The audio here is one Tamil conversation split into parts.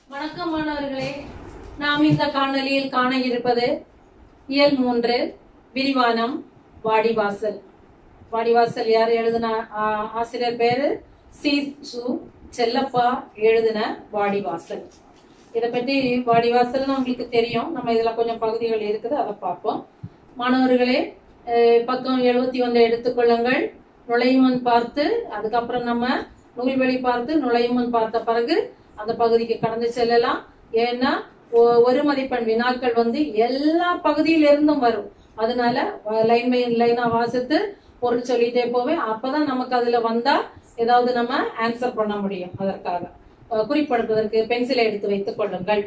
வணக்கம் மாணவர்களே நாம் இந்த காணொளியில் காண இருப்பது இயல் மூன்று விரிவானம் வாடிவாசல் வாடிவாசல் யார் எழுதின ஆ, ஆசிரியர் பேரு சி சு செல்லப்பா எழுதின வாடிவாசல் இதை பற்றி வாடிவாசல்னு உங்களுக்கு தெரியும் நம்ம இதுல கொஞ்சம் பகுதிகள் இருக்குது அதை பார்ப்போம் மாணவர்களே அஹ், பக்கம் எழுபத்தி ஒன்றை எடுத்துக்கொள்ளுங்கள் நுழையுமன் பார்த்து அதுக்கப்புறம் நம்ம நூல்வெளி பார்த்து நுழையுமன் பார்த்த பிறகு அந்த பகுதிக்கு கடந்து செல்லலாம் ஏன்னா ஒ- ஒரு மதிப்பெண் வினாக்கள் வந்து எல்லா பகுதியில இருந்தும் வரும் அதனால லைன் பை லைனா வாசித்து பொருள் சொல்லிட்டே போவேன் அப்பதான் நமக்கு அதுல வந்தா ஏதாவது நம்ம ஆன்சர் பண்ண முடியும் அதற்காக அஹ் குறிப்பெடுப்பதற்கு பென்சிலை எடுத்து வைத்துக் கொள்ளுங்கள்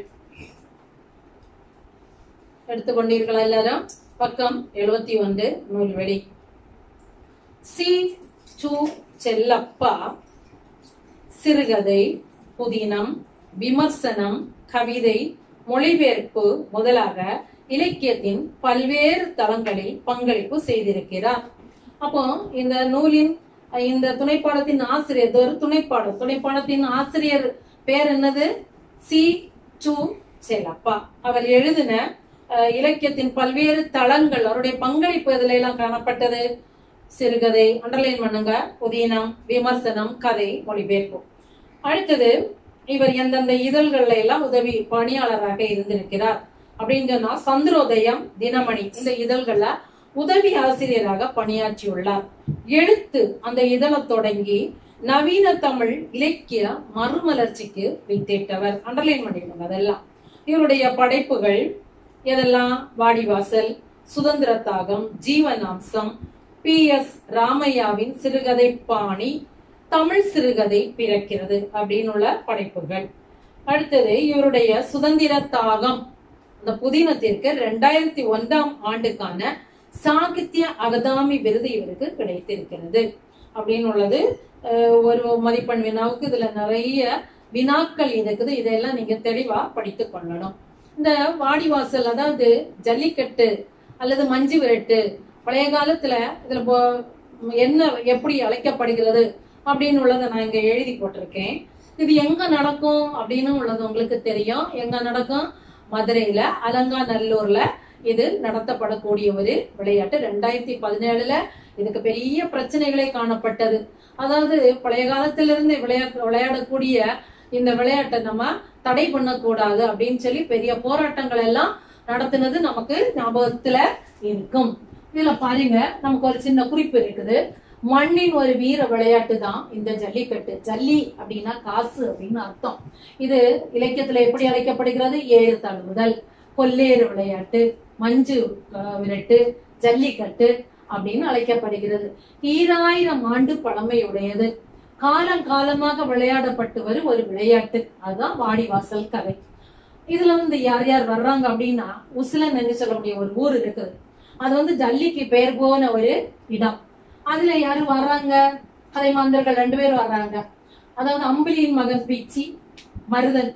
எடுத்துக்கொண்டீர்களா எல்லாரும் பக்கம் எழுபத்தி ஒன்று நூல்வெளி சி சு செல்லப்பா சிறுகதை புதினம் விமர்சனம் கவிதை மொழிபெயர்ப்பு முதலாக இலக்கியத்தின் பல்வேறு தளங்களில் பங்களிப்பு செய்திருக்கிறார் அப்போ இந்த நூலின் அஹ், இந்த துணைப்பாடத்தின் ஆசிரியர் இது ஒரு துணைப்பாடம் துணைப்பாடத்தின் ஆசிரியர் பேர் என்னது சி சு செல்லப்பா அவர் எழுதின அஹ், இலக்கியத்தின் பல்வேறு தளங்கள் அவருடைய பங்களிப்பு இதுல எல்லாம் காணப்பட்டது சிறுகதை அண்டர்லைன் பண்ணுங்க புதினம் விமர்சனம் கதை மொழிபெயர்ப்பு அடுத்தது இவர் எந்தெந்த இதழ்கள்ல எல்லாம் உதவி பணியாளராக இருந்திருக்கிறார் அப்படின்னு சொன்னா சந்திரோதயம் தினமணி இந்த இதழ்கள்ல உதவி ஆசிரியராக பணியாற்றியுள்ளார் எழுத்து அந்த இதழை தொடங்கி நவீன தமிழ் இலக்கிய மறுமலர்ச்சிக்கு வித்திட்டவர் அண்டர்லைன் பண்ணிக்கணும் அதெல்லாம் இவருடைய படைப்புகள் எதெல்லாம் வாடிவாசல் சுதந்திர தாகம் ஜீவனாம்சம் பி எஸ் ராமையாவின் சிறுகதை பாணி தமிழ் சிறுகதை பிறக்கிறது அப்படின்னு உள்ள படைப்புகள் அடுத்தது இவருடைய சுதந்திர தாகம் அந்த புதினத்திற்கு ரெண்டாயிரத்தி ஒன்றாம் ஆண்டுக்கான சாகித்ய அகதாமி விருது இவருக்கு கிடைத்திருக்கிறது அப்படின்னு உள்ளது அஹ், ஒரு மதிப்பெண் வினாவுக்கு இதுல நிறைய வினாக்கள் இருக்குது இதெல்லாம் நீங்க தெளிவா படித்துக் கொள்ளணும் இந்த வாடிவாசல் அதாவது ஜல்லிக்கட்டு அல்லது மஞ்சு விரட்டு பழைய காலத்துல இதுல போ- என்ன எப்படி அழைக்கப்படுகிறது அப்படின்னு உள்ளதை நான் இங்க எழுதி போட்டிருக்கேன் இது எங்க நடக்கும் அப்படின்னு உள்ளது உங்களுக்கு தெரியும் எங்க நடக்கும் மதுரையில அலங்காநல்லூர்ல இது நடத்தப்படக்கூடிய ஒரு விளையாட்டு ரெண்டாயிரத்தி பதினேழுல இதுக்கு பெரிய பிரச்சனைகளே காணப்பட்டது அதாவது பழைய காலத்திலிருந்து விளையா விளையாடக்கூடிய இந்த விளையாட்டை நம்ம தடை பண்ணக்கூடாது அப்படின்னு சொல்லி பெரிய போராட்டங்கள் எல்லாம் நடத்தினது நமக்கு ஞாபகத்துல இருக்கும் இதுல பாருங்க நமக்கு ஒரு சின்ன குறிப்பு இருக்குது மண்ணின் ஒரு வீர விளையாட்டு தான் இந்த ஜல்லிக்கட்டு ஜல்லி அப்படின்னா காசு அப்படின்னு அர்த்தம் இது இலக்கியத்துல எப்படி அழைக்கப்படுகிறது ஏறு தழுவுதல் கொல்லேறு விளையாட்டு மஞ்சு அஹ், விரட்டு ஜல்லிக்கட்டு அப்படின்னு அழைக்கப்படுகிறது ஈராயிரம் ஆண்டு பழமையுடையது காலம் காலமாக விளையாடப்பட்டு வரும் ஒரு விளையாட்டு அதுதான் வாடிவாசல் கதை இதுல வந்து யார் யார் வர்றாங்க அப்படின்னா உசிலன் என்று சொல்லக்கூடிய ஒரு ஊர் இருக்குது அது வந்து ஜல்லிக்கு பெயர் போன ஒரு இடம் அதுல யாரு வர்றாங்க கதை மாந்தர்கள் ரெண்டு பேர் வர்றாங்க அதாவது அம்புலியின் மகன் பிச்சி மருதன்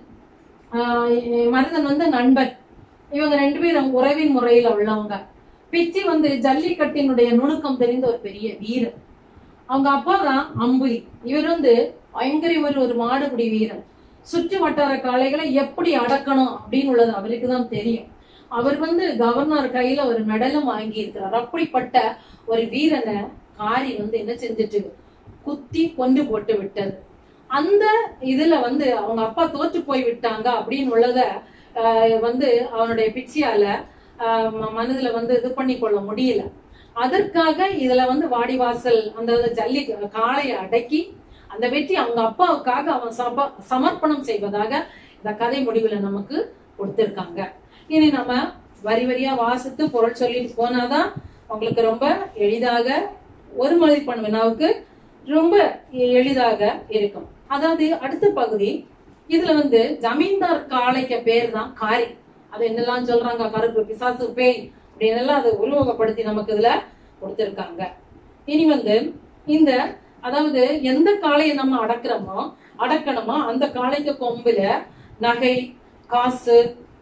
ஆஹ் மருதன் வந்து நண்பன் இவங்க ரெண்டு பேரும் உறவின் முறையில உள்ளவங்க பிச்சி வந்து ஜல்லிக்கட்டினுடைய நுணுக்கம் தெரிந்த ஒரு பெரிய வீரர் அவங்க அப்பா தான் அம்புலி இவர் வந்து பயங்கர ஒரு ஒரு மாடுபிடி வீரர் சுற்று வட்டார காளைகளை எப்படி அடக்கணும் அப்படின்னு உள்ளது அவருக்கு தான் தெரியும் அவர் வந்து கவர்னர் கையில ஒரு மெடலும் வாங்கி இருக்கிறார் அப்படிப்பட்ட ஒரு வீரனை காரி வந்து என்ன செஞ்சுட்டு குத்தி கொண்டு போட்டு விட்டது அந்த இதுல வந்து அவங்க அப்பா தோற்று போய் விட்டாங்க அப்படின்னு உள்ளத ஆஹ், வந்து அவனுடைய பிச்சியால ஆஹ், ம- மனதுல வந்து இது பண்ணி கொள்ள முடியல அதற்காக இதுல வந்து வாடிவாசல் அந்த ஜல்லி காளையை அடக்கி அந்த வெற்றி அவங்க அப்பாவுக்காக அவன் சப சமர்ப்பணம் செய்வதாக இந்த கதை முடிவுல நமக்கு கொடுத்திருக்காங்க இனி நம்ம வரி வரியா வாசித்து பொருள் சொல்லிட்டு போனாதான் உங்களுக்கு ரொம்ப எளிதாக ஒரு மதிப்பெண் வினாவுக்கு ரொம்ப எளிதாக இருக்கும் அதாவது அடுத்த பகுதி இதுல வந்து ஜமீன்தார் காளைக்க பேர் தான் காரி அது என்னெல்லாம் சொல்றாங்க கருப்பு பிசாசு பேய் அப்படின்னு எல்லாம் அதை உருவகப்படுத்தி நமக்கு இதுல கொடுத்திருக்காங்க இனி வந்து இந்த அதாவது எந்த காளையை நம்ம அடக்குறோமோ அடக்கணுமோ அந்த காளைக்கு கொம்புல நகை காசு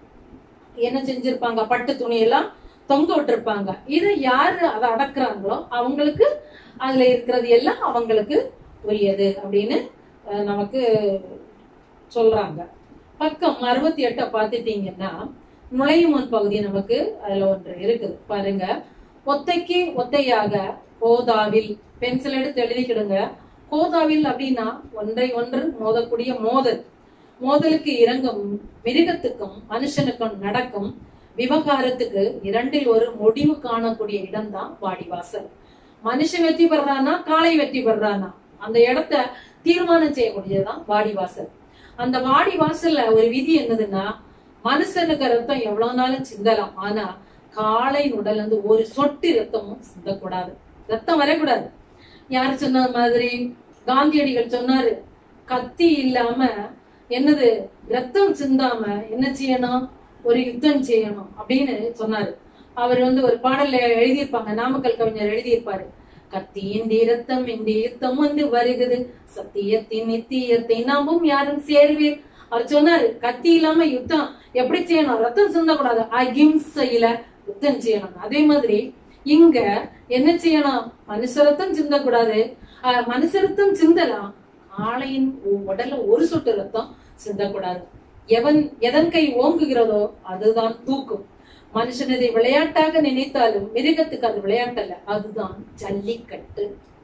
என்ன செஞ்சிருப்பாங்க பட்டு துணி எல்லாம் தொங்க விட்டுருப்பாங்க இதை யாரு அதை அடக்குறாங்களோ அவங்களுக்கு அதுல இருக்கிறது எல்லாம் அவங்களுக்கு உரியது அப்படின்னு அஹ், நமக்கு சொல்றாங்க பக்கம் அறுபத்தி எட்ட பாத்துட்டீங்கன்னா நுழையும் முன் பகுதி நமக்கு அதுல ஒன்று இருக்குது பாருங்க ஒத்தைக்கு ஒத்தையாக கோதாவில் பென்சில் எடுத்து எழுதிக்கிடுங்க கோதாவில் அப்படின்னா ஒன்றை ஒன்று மோதக்கூடிய மோதல் மோதலுக்கு இறங்கும் மிருகத்துக்கும் மனுஷனுக்கும் நடக்கும் விவகாரத்துக்கு இரண்டில் ஒரு முடிவு காணக்கூடிய இடம்தான் வாடிவாசல் மனுஷன் வெற்றி பெறானா காளை வெற்றி பெறானா அந்த இடத்த தீர்மானம் செய்யக்கூடியதுதான் வாடிவாசல் அந்த வாடிவாசல்ல ஒரு விதி என்னதுன்னா மனுஷனுக்கு ரத்தம் எவ்வளவு நாளும் சிந்தலாம் ஆனா காளை உடல் வந்து ஒரு சொட்டு ரத்தமும் சிந்தக்கூடாது ரத்தம் வரக்கூடாது யார் சொன்ன மாதிரி காந்தியடிகள் சொன்னாரு கத்தி இல்லாம என்னது ரத்தம் சிந்தாம என்ன செய்யணும் ஒரு யுத்தம் செய்யணும் அப்படின்னு சொன்னாரு அவர் வந்து ஒரு பாடல்ல எழுதியிருப்பாங்க நாமக்கல் கவிஞர் எழுதியிருப்பாரு கத்தியின் ரத்தம் இன்றி யுத்தம் வந்து வருகுது சத்தியத்தின் நித்தியத்தை நாமும் யாரும் சேர்வீர் அவர் சொன்னாரு கத்தி இல்லாம யுத்தம் எப்படி செய்யணும் ரத்தம் சிந்தக்கூடாது அகிம்சையில யுத்தம் செய்யணும் அதே மாதிரி இங்க என்ன செய்யணும் மனுஷ ரத்தம் சிந்தக்கூடாது ஆஹ் மனுஷ ரத்தம் சிந்தலாம் ஆளையின் உடல்ல ஒரு சொட்டு ரத்தம் சிந்தக்கூடாது எவன் எதன் கை ஓங்குகிறதோ அதுதான் தூக்கும் மனுஷன் இதை விளையாட்டாக நினைத்தாலும் மிருகத்துக்கு அது விளையாட்டல்ல அதுதான் ஜல்லிக்கட்டு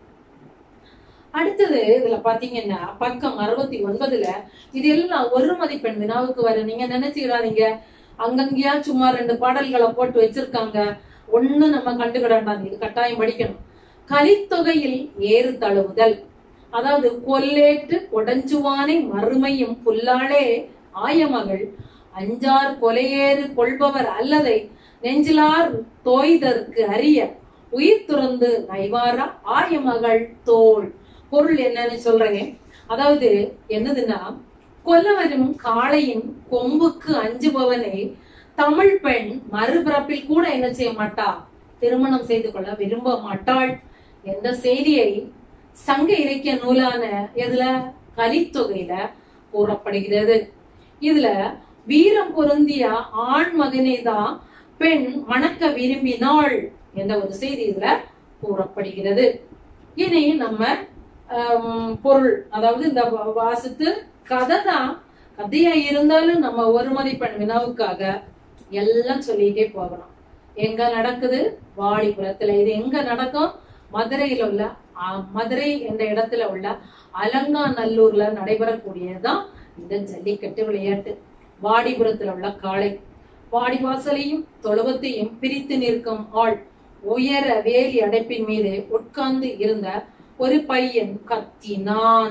அடுத்தது இதுல பாத்தீங்கன்னா பக்கம் அறுபத்தி ஒன்பதுல இது எல்லாம் ஒரு மதிப்பெண் வினாவுக்கு வர நீங்க நினைச்சுக்கிறாதீங்க அங்கங்கேயா சும்மா ரெண்டு பாடல்களை போட்டு வச்சிருக்காங்க ஒண்ணு நம்ம கண்டுக்கிடாண்டாங்க இது கட்டாயம் படிக்கணும் கலித்தொகையில் ஏறு தழுவுதல் அதாவது கொல்லேற்று கொடஞ்சுவானை மறுமையும் புல்லாளே ஆயமகள் அஞ்சார் கொலையேறு கொள்பவர் அல்லதை நெஞ்சிலார் தோய்தற்கு அறிய உயிர் துறந்து நைவாரா ஆயமகள் தோல் பொருள் என்னன்னு சொல்றேன் அதாவது என்னதுன்னா கொல்லவரும் காளையின் கொம்புக்கு அஞ்சுபவனை தமிழ் பெண் மறுபிறப்பில் கூட என்ன செய்ய மாட்டா திருமணம் செய்து கொள்ள விரும்ப மாட்டாள் என்ற செய்தியை சங்க இலக்கிய நூலான எதுல கலித்தொகையில கூறப்படுகிறது இதுல வீரம் பொருந்திய ஆண் மகனை தான் பெண் மணக்க விரும்பினாள் என்ற ஒரு செய்தி இதுல கூறப்படுகிறது இனி நம்ம ஆம், பொருள் அதாவது இந்த வா- வாசித்து கதை தான் கதையா இருந்தாலும் நம்ம ஒரு மதிப்பெண் வினாவுக்காக எல்லாம் சொல்லிட்டே போகணும் எங்க நடக்குது வாடிபுரத்துல இது எங்க நடக்கும் மதுரையில உள்ள ஆ, மதுரை என்ற இடத்துல உள்ள அலங்காநல்லூர்ல நடைபெறக்கூடியதுதான் இந்த ஜல்லிக்கட்டு விளையாட்டு வாடிபுரத்துல உள்ள காளை வாடிவாசலையும் தொழுவத்தையும் பிரித்து நிற்கும் ஆள் உயர வேலி அடைப்பின் மீது உட்கார்ந்து இருந்த ஒரு பையன் கத்தினான்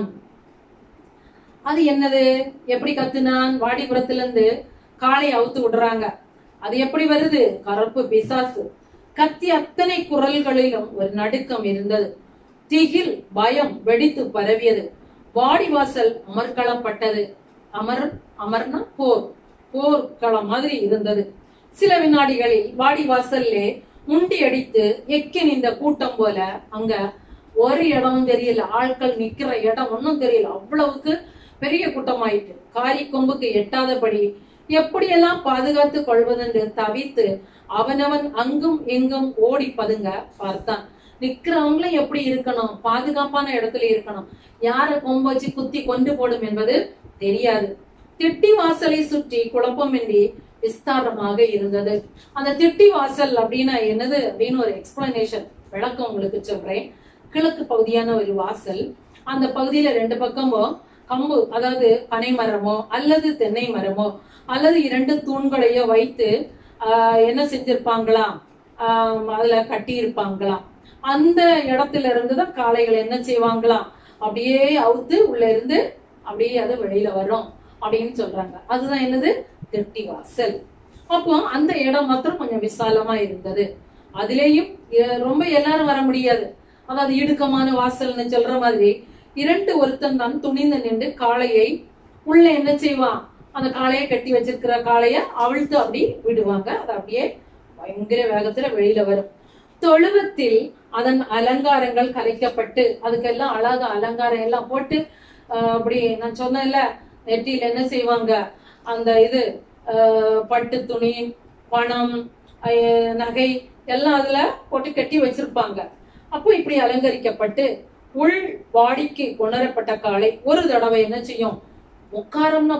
அது என்னது எப்படி கத்துனான் வாடிபுரத்துல இருந்து காளை அவுத்து விடுறாங்க அது எப்படி வருது கருப்பு பிசாசு கத்தி அத்தனை குரல்களிலும் ஒரு நடுக்கம் இருந்தது திகில் பயம் வெடித்து பரவியது வாடிவாசல் அமர்க்களப்பட்டது அமர் அமர்னா போர் போர்க்களம் மாதிரி இருந்தது சில வினாடிகளில் வாடிவாசல்லே முண்டி அடித்து எக்கி நின்ற கூட்டம் போல அங்க ஒரு இடமும் தெரியல ஆட்கள் நிக்கிற இடம் ஒன்னும் தெரியல அவ்வளவுக்கு பெரிய கூட்டமாயிட்டு காரி கொம்புக்கு எட்டாதபடி எப்படியெல்லாம் பாதுகாத்து கொள்வதென்று தவித்து அவனவன் அங்கும் எங்கும் ஓடி பதுங்க பார்த்தான் நிக்கிறவங்களும் எப்படி இருக்கணும் பாதுகாப்பான இடத்துல இருக்கணும் யார கொம்பு வச்சு குத்தி கொண்டு போடும் என்பது தெரியாது திட்டி வாசலை சுற்றி குழப்பமின்றி விஸ்தாரமாக இருந்தது அந்த திட்டி வாசல் அப்படின்னா என்னது அப்படின்னு ஒரு எக்ஸ்பிளனேஷன் விளக்கம் உங்களுக்கு சொல்றேன் கிழக்கு பகுதியான ஒரு வாசல் அந்த பகுதியில ரெண்டு பக்கமும் கம்பு அதாவது பனை மரமோ அல்லது தென்னை மரமோ அல்லது இரண்டு தூண்களையோ வைத்து ஆஹ், என்ன செஞ்சிருப்பாங்களாம் ஆஹ், அதுல கட்டி இருப்பாங்களாம் அந்த இடத்துல இருந்து தான் காளைகள் என்ன செய்வாங்களாம் அப்படியே அவுத்து உள்ள இருந்து அப்படியே அது வெளியில வரும் அப்படின்னு சொல்றாங்க அதுதான் என்னது திருட்டி வாசல் அப்போ அந்த இடம் மாத்திரம் கொஞ்சம் விசாலமா இருந்தது அதுலேயும் எ- ரொம்ப எல்லாரும் வர முடியாது அதாவது இடுக்கமான வாசல்னு சொல்ற மாதிரி இரண்டு ஒருத்தன் தான் துணிந்து நின்று காளையை உள்ள என்ன செய்வான் அந்த காளையை கட்டி வச்சிருக்கிற காளைய அவிழ்த்து அப்படி விடுவாங்க அது அப்படியே பயங்கர வேகத்துல வெளியில வரும் தொழுவத்தில் அதன் அலங்காரங்கள் கலைக்கப்பட்டு அதுக்கெல்லாம் அழகா அலங்காரம் எல்லாம் போட்டு ஆஹ், அப்படி நான் சொன்னேன்ல நெற்றியில என்ன செய்வாங்க அந்த இது ஆஹ், பட்டு துணி பணம் ஆஹ், நகை எல்லாம் அதுல போட்டு கட்டி வச்சிருப்பாங்க அப்போ இப்படி அலங்கரிக்கப்பட்டு உள் வாடிக்கு கொணரப்பட்ட காளை ஒரு தடவை என்ன செய்யும் உட்காரம்னா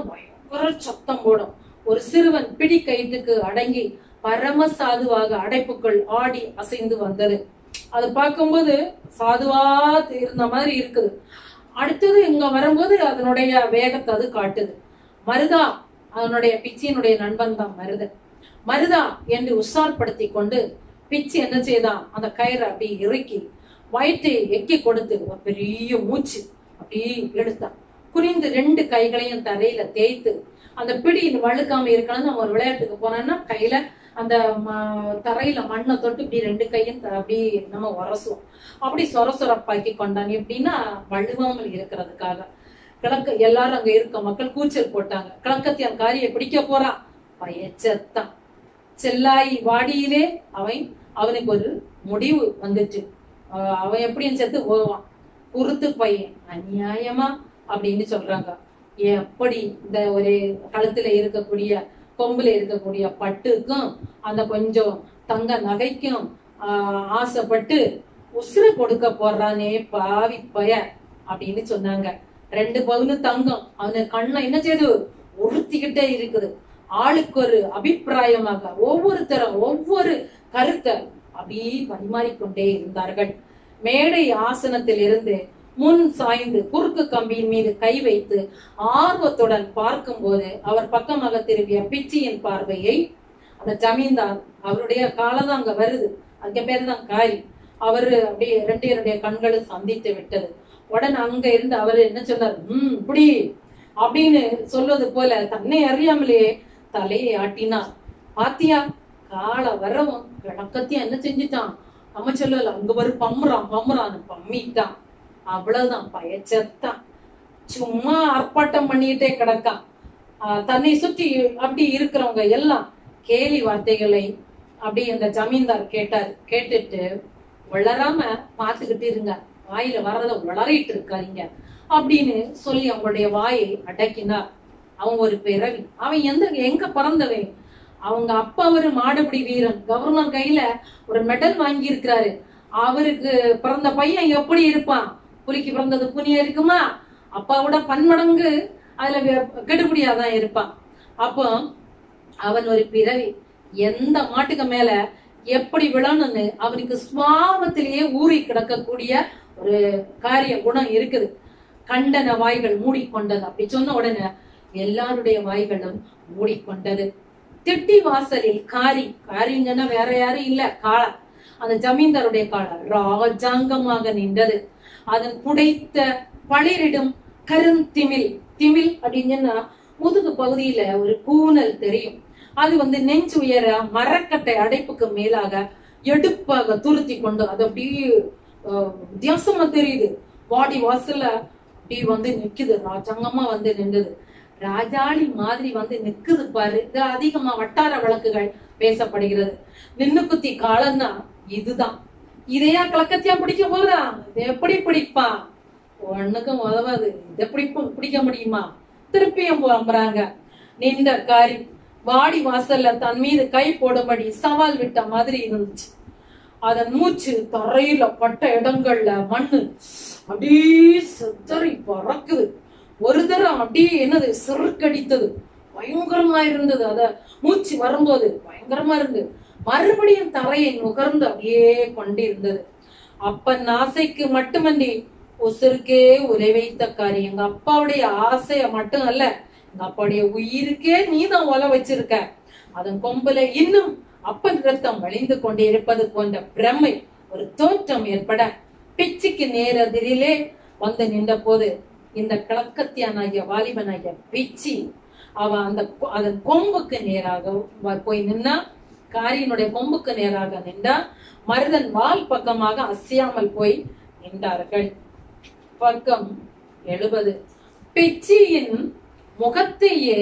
பயங்கர சத்தம் போடும் ஒரு சிறுவன் பிடி கயிற்றுக்கு அடங்கி பரம சாதுவாக அடைப்புக்குள் ஆடி அசைந்து வந்தது அது பார்க்கும்போது சாதுவா இருந்த மாதிரி இருக்குது அடுத்தது இங்க வரும்போது அதனுடைய வேகத்தை அது காட்டுது மருதா அதனுடைய பிச்சியினுடைய நண்பன் தான் மருதன் மருதா என்று உஷார்படுத்தி கொண்டு பிச்சு என்ன செய்தான் அந்த கயிறை அப்படி இறுக்கி வயிற்றை எக்கி கொடுத்து ஒரு பெரிய மூச்சு அப்படியே எடுத்தான் குனிந்து ரெண்டு கைகளையும் தரையில தேய்த்து அந்த பிடி வழுக்காம இருக்கணும்னு நம்ம ஒரு விளையாட்டுக்கு போனோம்னா கையில அந்த ம- தரையில மண்ணை தொட்டு இப்படி ரெண்டு கையும் த- அப்படி நம்ம உரசுவோம் அப்படி சொர சொரப்பாக்கி கொண்டான் எப்படின்னா வழுவாமல் இருக்கிறதுக்காக கிழக்கு எல்லாரும் அங்க இருக்க மக்கள் கூச்சல் போட்டாங்க கிழக்கத்தியான் காரியை பிடிக்க போறான் பயச்சத்தான் செல்லாய் வாடியிலே அவன் அவனுக்கு ஒரு முடிவு வந்துச்சு அஹ் அவன் எப்படியும் செத்து போவான் குருத்து பையன் அநியாயமா அப்படின்னு சொல்றாங்க எப்படி இந்த ஒரு கழுத்துல இருக்கக்கூடிய கொம்புல இருக்கக்கூடிய பட்டுக்கும் அந்த கொஞ்சம் தங்க நகைக்கும் ஆஹ் ஆசைப்பட்டு உசுர கொடுக்க போறானே பாவி பய அப்படின்னு சொன்னாங்க ரெண்டு பவுனு தங்கம் அவனு கண்ணை என்ன செய்யுது உறுத்திக்கிட்டே இருக்குது ஆளுக்கு ஒரு அபிப்பிராயமாக ஒவ்வொருத்தரும் ஒவ்வொரு கருத்தை அப்படியே பரிமாறிக்கொண்டே இருந்தார்கள் மேடை ஆசனத்தில் இருந்து முன் சாய்ந்து குறுக்கு கம்பியின் மீது கை வைத்து ஆர்வத்துடன் பார்க்கும்போது அவர் பக்கமாக திரும்பிய பிச்சியின் பார்வையை அந்த ஜமீன்தார் அவருடைய காலம் தான் அங்க வருது அதுக்கு பேர் தான் காரி அவரு அப்படியே ரெண்டு பேருடைய கண்களும் சந்தித்து விட்டது உடனே அங்க இருந்து அவரு என்ன சொன்னார் ம் இப்படி அப்படின்னு சொல்வது போல தன்னை அறியாமலேயே தலையை ஆட்டினார் பாத்தியா கால வரவும் கிழக்கத்தையும் என்ன செஞ்சுட்டான் நம்ம சொல்லல அங்க வரு பம்முறான் பம்முறான்னு பம்மிட்டான் அவ்வளவுதான் பயச்சத்தான் சும்மா ஆர்ப்பாட்டம் பண்ணிட்டே கிடக்கான் ஆஹ் தன்னை சுற்றி அப்படி இருக்கிறவங்க எல்லாம் கேலி வார்த்தைகளை அப்படி அந்த ஜமீன்தார் கேட்டார் கேட்டுட்டு வளராம பாத்துக்கிட்டு இருங்க வாயில வர்றத வளரிட்டு இருக்காதீங்க அப்படின்னு சொல்லி அவங்களுடைய வாயை அடக்கினார் அவன் ஒரு பிறவி அவன் எந்த எங்க பிறந்தவன் அவங்க அப்பா ஒரு மாடுபிடி வீரன் கவர்னர் கையில ஒரு மெடல் வாங்கி இருக்கிறாரு அவருக்கு பிறந்த பையன் எப்படி இருப்பான் புலிக்கு பிறந்தது புனியா இருக்குமா அப்பாவோட பன்மடங்கு அதுல வெ- கெடுபிடியாதான் இருப்பான் அப்போ அவன் ஒரு பிறவி எந்த மாட்டுக்கு மேல எப்படி விழணும்னு அவனுக்கு சுவாபத்திலேயே ஊறி கிடக்கக்கூடிய ஒரு காரிய குணம் இருக்குது கண்டன வாய்கள் மூடிக்கொண்டது அப்படி சொன்ன உடனே எல்லாருடைய வாய்களும் மூடிக்கொண்டது திட்டி வாசலில் காரி காரிங்கன்னா வேற யாரும் இல்ல காளை அந்த ஜமீன்தாருடைய காளை ராஜாங்கமாக நின்றது அதன் புடைத்த பளிரிடும் கருந்திமில் திமில் அப்படின்னா முதுகு பகுதியில ஒரு கூனல் தெரியும் அது வந்து நெஞ்சு உயர மரக்கட்டை அடைப்புக்கு மேலாக எடுப்பாக துருத்தி கொண்டு அது அப்படியே அஹ், வித்தியாசமா தெரியுது வாடி வாசல்ல அப்படி வந்து நிக்குது ராஜாங்கமா வந்து நின்றுது ராஜாளி மாதிரி வந்து நிக்குது பாரு இது அதிகமா வட்டார வழக்குகள் பேசப்படுகிறது நின்னு குத்தி காலம்னா இதுதான் இதையா கலக்கத்தியா பிடிக்க போறான் இது எப்படி பிடிப்பான் ஒண்ணுக்கும் உதவாது இது எப்படி பி- பிடிக்க முடியுமா திருப்பியும் போறாங்க நின்ற காரி வாடி வாசல்ல தன் மீது கை போடும்படி சவால் விட்ட மாதிரி இருந்துச்சு அதன் மூச்சு தரையில பட்ட இடங்கள்ல மண்ணு அப்படியே சிதறி பறக்குது ஒரு தரம் அப்படியே என்னது சிறுக்கடித்தது பயங்கரமா இருந்தது அத மூச்சு வரும்போது பயங்கரமா இருந்தது மறுபடியும் தரையை நுகர்ந்து அப்படியே கொண்டிருந்தது அப்பன் ஆசைக்கு மட்டுமன்றி உசுருக்கே உரை வைத்த காரியம் எங்க அப்பாவுடைய ஆசைய மட்டும் அல்ல எங்க அப்பாவுடைய உயிருக்கே நீதான் ஒல வச்சிருக்க அதன் கொம்புல இன்னும் அப்பன் ரத்தம் வழிந்து கொண்டே இருப்பது போன்ற பிரமை ஒரு தோற்றம் ஏற்பட பிச்சுக்கு நேரெதிரிலே வந்து நின்ற போது இந்த கிழக்கத்தியானாகிய வாலிபனாகிய பிச்சி அவன் அந்த கொ- அதன் கொம்புக்கு நேராக வ- போய் நின்னா காரியினுடைய கொம்புக்கு நேராக நின்றா மருதன் வால் பக்கமாக அசையாமல் போய் நின்றார்கள் பக்கம் எழுபது பிச்சியின் முகத்தையே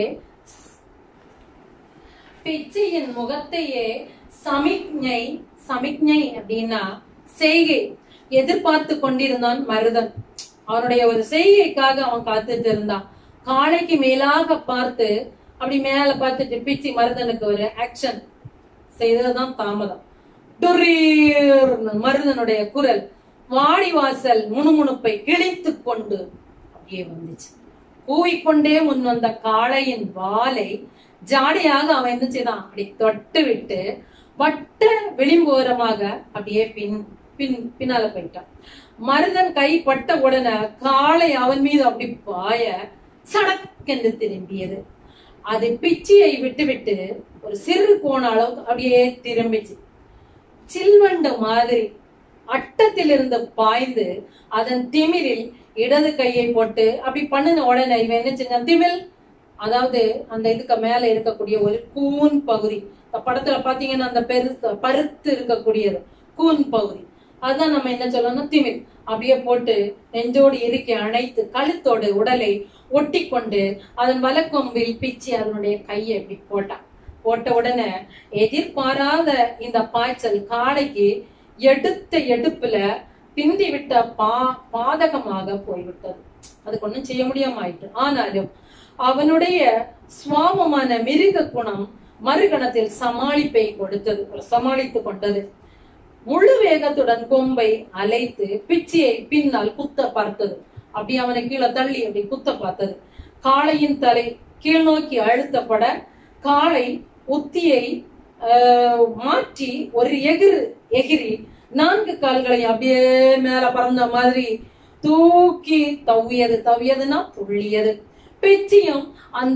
பிச்சியின் முகத்தையே சமிக்ஞை சமிக்ஞை அப்படின்னா செய்கை எதிர்பார்த்து கொண்டிருந்தான் மருதன் அவனுடைய ஒரு செய்கைக்காக அவன் காத்துட்டு இருந்தான் காளைக்கு மேலாக பார்த்து அப்படி மேல பார்த்துட்டு பிச்சி மருதனுக்கு ஒரு ஆக்ஷன் செய்ததுதான் தாமதம் டுரீர்னு மருதனுடைய குரல் வாடிவாசல் முணுமுணுப்பை கிழித்து கொண்டு அப்படியே வந்துச்சு கூவிக்கொண்டே முன் வந்த காளையின் வாலை ஜாடையாக அவன் என்ன செய்தான் அப்படி தொட்டு விட்டு வட்ட விளிம்போரமாக அப்படியே பின் பின் பின்னால போயிட்டான் மருதன் கை பட்ட உடனே காளை அவன் மீது அப்படி பாய சடக்கென்று திரும்பியது அது பிச்சியை விட்டு விட்டு ஒரு சிறு கோண அளவுக்கு அப்படியே திரும்பிச்சு சில்வண்டு மாதிரி அட்டத்தில் இருந்து பாய்ந்து அதன் திமிரில் இடது கையை போட்டு அப்படி பண்ணின உடனே இவன் என்ன செஞ்சான் திமில் அதாவது அந்த இதுக்கு மேல இருக்கக்கூடிய ஒரு கூன் பகுதி இந்த படத்துல பாத்தீங்கன்னா அந்த பெருசு பருத்து இருக்கக்கூடியது கூன் பகுதி அதுதான் நம்ம என்ன சொல்லணும்னா திமில் அப்படியே போட்டு நெஞ்சோடு இறுக்கி அணைத்து கழுத்தோடு உடலை ஒட்டி கொண்டு அதன் வலக்கொம்பில் பிச்சு அதனுடைய கையை இப்படி போட்டான் போட்ட உடனே எதிர்பாராத இந்த பாய்ச்சல் காளைக்கு எடுத்த எடுப்புல பிந்தி விட்ட பா பாதகமாக போய்விட்டது அதுக்கு ஒண்ணும் செய்ய முடியாம ஆயிட்டு ஆனாலும் அவனுடைய சுவாமமான மிருக குணம் மறுகணத்தில் சமாளிப்பை கொடுத்தது ஒரு சமாளித்து கொண்டது முழு வேகத்துடன் கொம்பை அலைத்து பிச்சியை பின்னால் குத்த பார்த்தது அப்படி அவனை கீழே தள்ளி அப்படி குத்த பார்த்தது காளையின் தலை கீழ் நோக்கி அழுத்தப்பட காளை உத்தியை ஆஹ், மாற்றி ஒரு எகிறு எகிரி நான்கு கால்களை அப்படியே மேல பறந்த மாதிரி தூக்கி தவ்வியது தவ்வியதுன்னா துள்ளியது பிச்சியும் அந்த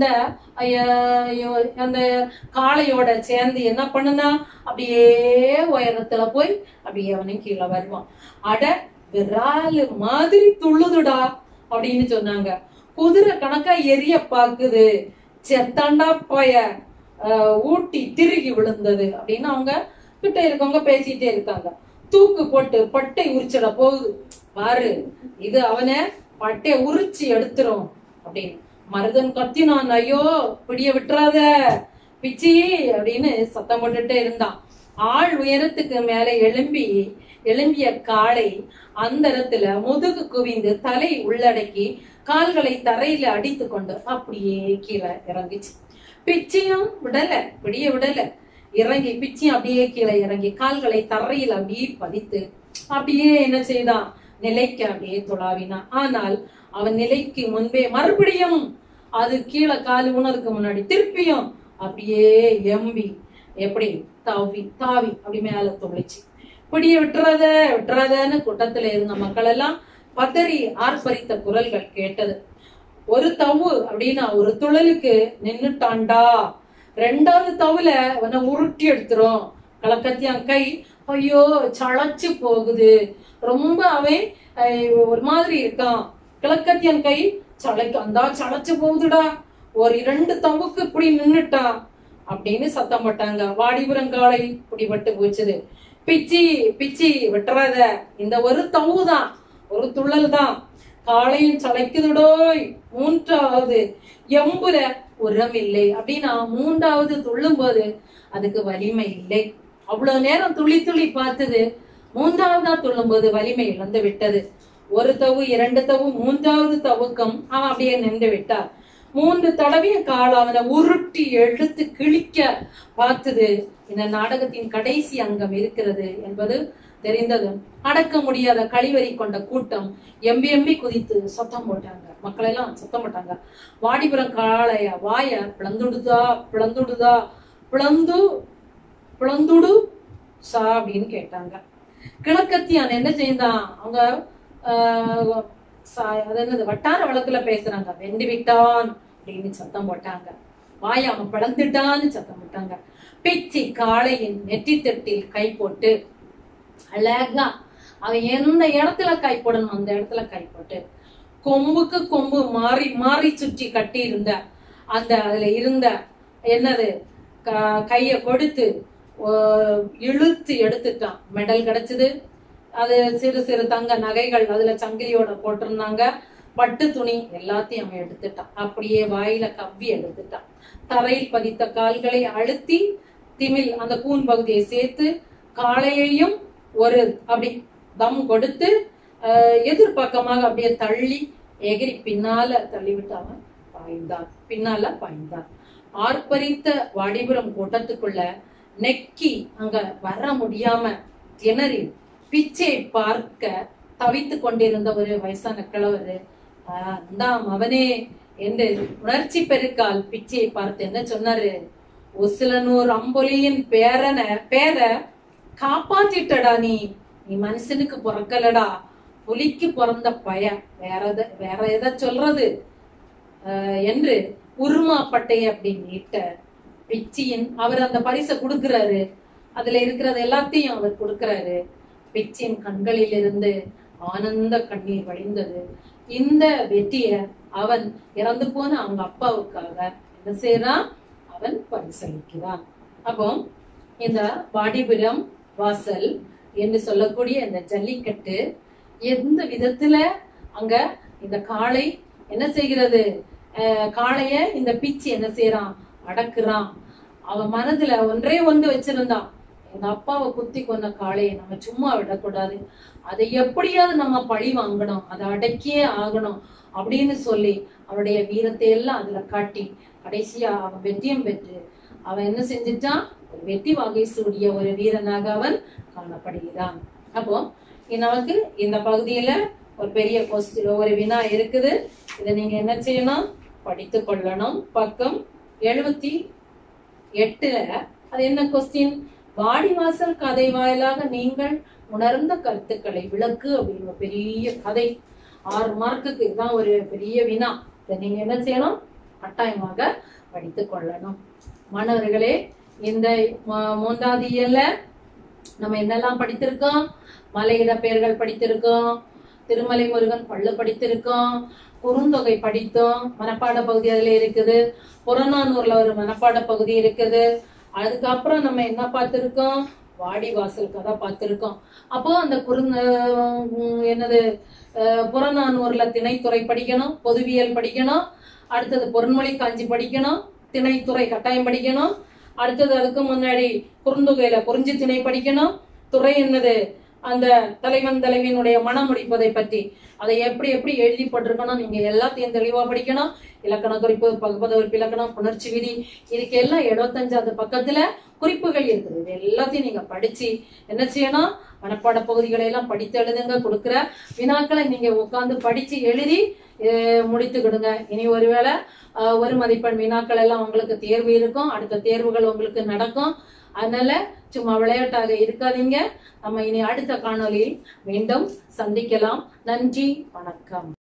ஐய- அந்த காளையோட சேர்ந்து என்ன பண்ணுனா அப்படியே உயரத்துல போய் அப்படியே அவனை கீழே வருவான் அட விராலு மாதிரி துள்ளுதுடா அப்படின்னு சொன்னாங்க குதிரை கணக்கா எரிய பாக்குது செத்தாண்டா போய ஆஹ், ஊட்டி திருகி விழுந்தது அப்படின்னு அவங்க கிட்ட இருக்கவங்க பேசிட்டே இருக்காங்க தூக்கு போட்டு பட்டை உரிச்சிட போகுது பாரு இது அவனை பட்டைய உரிச்சு எடுத்துரும் அப்படின்னு மருதன் கத்தினான் ஐயோ பிடிய விட்டுறாத பிச்சி அப்படின்னு சத்தம் போட்டுட்டே இருந்தான் ஆள் உயரத்துக்கு மேல எழும்பி எழும்பிய காளை அந்த இடத்துல முதுகு குவிந்து தலை உள்ளடக்கி கால்களை தரையில அடித்து கொண்டு அப்படியே கீழே இறங்கிச்சு பிச்சியும் விடல பிடிய விடல இறங்கி பிச்சியும் அப்படியே கீழே இறங்கி கால்களை தரையில் அப்படியே பதித்து அப்படியே என்ன செய்தான் நிலைக்கு அப்படியே துளாவினான் ஆனால் அவன் நிலைக்கு முன்பே மறுபடியும் அது கீழே கால் உணருக்கு முன்னாடி திருப்பியும் அப்படியே எம்பி எப்படி தாவி தாவி அப்படி மேல துளைச்சு பிடிய விட்டுறாத விட்டுறாதன்னு கூட்டத்துல இருந்த மக்கள் எல்லாம் பதறி ஆர்ப்பரித்த குரல்கள் கேட்டது ஒரு தவு அப்படின்னா ஒரு துழலுக்கு நின்னுட்டான்டா ரெண்டாவது தவுல அவனை உருட்டி எடுத்துரும் கலக்கத்தியான் கை ஐயோ சளைச்சு போகுது ரொம்ப அவன் அஹ், ஒரு மாதிரி இருக்கான் கிழக்கத்தியன் கை சளைக்கு அந்தா சளைச்சு போகுதுடா ஒரு இரண்டு தவுக்கு இப்படி நின்னுட்டான் அப்படின்னு சத்தம் போட்டாங்க வாடிபுரங்காலை பிடிபட்டு போச்சுது பிச்சி பிச்சி விட்டுறாத இந்த ஒரு தவு தான் ஒரு துள்ளல் தான் காலையும் சளைக்குதுடோய் மூன்றாவது எம்புல உரம் இல்லை அப்படின்னா மூன்றாவது துள்ளும் போது அதுக்கு வலிமை இல்லை அவ்வளவு நேரம் துள்ளி துள்ளி பார்த்தது மூன்றாவதா துள்ளும் போது வலிமை இழந்து விட்டது ஒரு தவு இரண்டு தவு மூன்றாவது தவுக்கம் அவன் அப்படியே நின்று விட்டார் மூன்று தடவைய கால் அவனை உருட்டி எடுத்து கிழிக்க பார்த்தது இந்த நாடகத்தின் கடைசி அங்கம் இருக்கிறது என்பது தெரிந்தது அடக்க முடியாத கழிவறை கொண்ட கூட்டம் எம்பி எம்பி குதித்து சத்தம் போட்டாங்க மக்கள் எல்லாம் சத்தம் போட்டாங்க வாடிபுரம் காளைய வாய பிளந்துடுதா பிளந்துடுதா பிளந்து பிளந்துடு சா அப்படின்னு கேட்டாங்க கிழக்கத்தியான் என்ன செய்தான் அவங்க ஆஹ், சா- அது என்னது வட்டார வழக்குல பேசுறாங்க வெண்டு விட்டான் அப்படின்னு சத்தம் போட்டாங்க வாய அவன் பிளந்துட்டான்னு சத்தம் போட்டாங்க பிச்சி காளையின் நெற்றி தட்டில் கை போட்டு அழகா அவன் எந்த இடத்துல கை போடணும் அந்த இடத்துல கை போட்டு கொம்புக்கு கொம்பு மாறி மாறி சுற்றி கட்டி இருந்த அந்த அதுல இருந்த என்னது க- கைய கொடுத்து ஓ, இழுத்து எடுத்துட்டான் மெடல் கிடைச்சது அது சிறு சிறு தங்க நகைகள் அதுல சங்கிலியோட போட்டிருந்தாங்க பட்டு துணி எல்லாத்தையும் அவன் எடுத்துட்டான் அப்படியே வாயில கவ்வி எடுத்துட்டான் தரையில் பதித்த கால்களை அழுத்தி திமில் அந்த கூன் பகுதியை சேர்த்து காளையையும் ஒரு அப்படி தம் கொடுத்து ஆஹ், எதிர்பக்கமாக அப்படியே தள்ளி எகிரி பின்னால தள்ளிவிட்டு அவன் பாய்ந்தான் பின்னால பாய்ந்தான் ஆர்ப்பரித்த வாடிபுரம் கூட்டத்துக்குள்ள நெக்கி அங்க வர முடியாம திணறி பிச்சை பார்க்க தவித்து கொண்டிருந்த ஒரு வயசான கிழவர் இந்தாம் அவனே என்று உணர்ச்சி பெருக்கால் பிச்சையை பார்த்து என்ன சொன்னாரு ஒசிலனூர் அம்பொலியின் பேரன பேர காப்பாத்திட்டடா நீ நீ மனுஷனுக்கு பிறக்கலடா புலிக்கு பிறந்த பய வேற எத வேற எதை சொல்றது ஆஹ் என்று உருமா பட்டை அப்படின்னு நீட்ட பிச்சியின் அவர் அந்த பரிசை கொடுக்கிறாரு அதுல இருக்கிறது எல்லாத்தையும் அவர் கொடுக்கிறாரு பிச்சின் கண்களில் இருந்து ஆனந்த கண்ணீர் வழிந்தது இந்த வெற்றிய அவன் இறந்து போன அவங்க அப்பாவுக்காக என்ன செய்யறான் அவன் பரிசளிக்கிறான் அப்போ இந்த வாடிபுரம் வாசல் என்று சொல்லக்கூடிய இந்த ஜல்லிக்கட்டு எந்த விதத்துல அங்க இந்த காளை என்ன செய்கிறது அஹ் காளைய இந்த பிச்சு என்ன செய்யறான் அடக்குறான் அவன் மனதுல ஒன்றே ஒன்று வச்சிருந்தான் எங்க அப்பாவை குத்தி கொண்ட காளையை நம்ம சும்மா விடக்கூடாது அதை எப்படியாவது நம்ம பழி வாங்கணும் அதை அடக்கியே ஆகணும் அப்படின்னு சொல்லி அவனுடைய வீரத்தை எல்லாம் அதுல காட்டி கடைசியா அவன் வெற்றியம் பெற்று அவன் என்ன செஞ்சிட்டான் ஒரு வெற்றி வகை சூடிய ஒரு வீரனாக அவன் காணப்படுகிறான் அப்போ இ- நமக்கு இந்த பகுதியில ஒரு பெரிய கொஸ்டின் ஒரு வினா இருக்குது இதை நீங்க என்ன செய்யணும் படித்து கொள்ளணும் பக்கம் எழுபத்தி எட்டுல அது என்ன கொஸ்டின் வாடிவாசல் கதை வாயிலாக நீங்கள் உணர்ந்த கருத்துக்களை விளக்கு அப்படின்னு ஒரு பெரிய கதை ஆறு மார்க்குக்கு இதுதான் ஒரு பெரிய வினா இதை நீங்க என்ன செய்யணும் கட்டாயமாக படித்துக் கொள்ளணும் மாணவர்களே இந்த ம- மூன்றாவது இயல்ல நம்ம என்னெல்லாம் படித்திருக்கோம் மலையிட பெயர்கள் படித்திருக்கோம் திருமலை முருகன் பள்ளு படித்திருக்கோம் குறுந்தொகை படித்தோம் மனப்பாட பகுதி அதுல இருக்குது புறநானூர்ல ஒரு மனப்பாட பகுதி இருக்குது அதுக்கப்புறம் நம்ம என்ன பார்த்திருக்கோம் வாடி வாசல் கதை பார்த்திருக்கோம் அப்போ அந்த குறுந்த உம், என்னது அஹ், புறநானூர்ல திணைத்துறை படிக்கணும் பொதுவியல் படிக்கணும் அடுத்தது பொன்மொழி காஞ்சி படிக்கணும் திணைத்துறை கட்டாயம் படிக்கணும் அடுத்தது அதுக்கு முன்னாடி குறுந்தொகையில குறிஞ்சி திணை படிக்கணும் துறை என்னது அந்த தலைவன் தலைவியினுடைய மனம் முடிப்பதை பற்றி அதை எப்படி எப்படி எழுதி போட்டிருக்கணும் நீங்க எல்லாத்தையும் தெளிவா படிக்கணும் இலக்கண குறிப்பு பகுப்பத உறுப்பு இலக்கணம் புணர்ச்சி விதி இதுக்கு எல்லாம் எழுபத்தஞ்சாவது பக்கத்துல குறிப்புகள் இருக்குது இது எல்லாத்தையும் நீங்க படிச்சு என்ன செய்யணும் மனப்பாட பகுதிகளை எல்லாம் படித்து எழுதுங்க கொடுக்குற வினாக்களை நீங்க உட்கார்ந்து படிச்சு எழுதி அஹ், முடித்துக்கிடுங்க இனி ஒருவேளை அஹ், ஒரு மதிப்பெண் வினாக்கள் எல்லாம் உங்களுக்கு தேர்வு இருக்கும் அடுத்த தேர்வுகள் உங்களுக்கு நடக்கும் அதனால சும்மா விளையாட்டாக இருக்காதீங்க நம்ம இனி அடுத்த காணொளியில் மீண்டும் சந்திக்கலாம் நன்றி வணக்கம்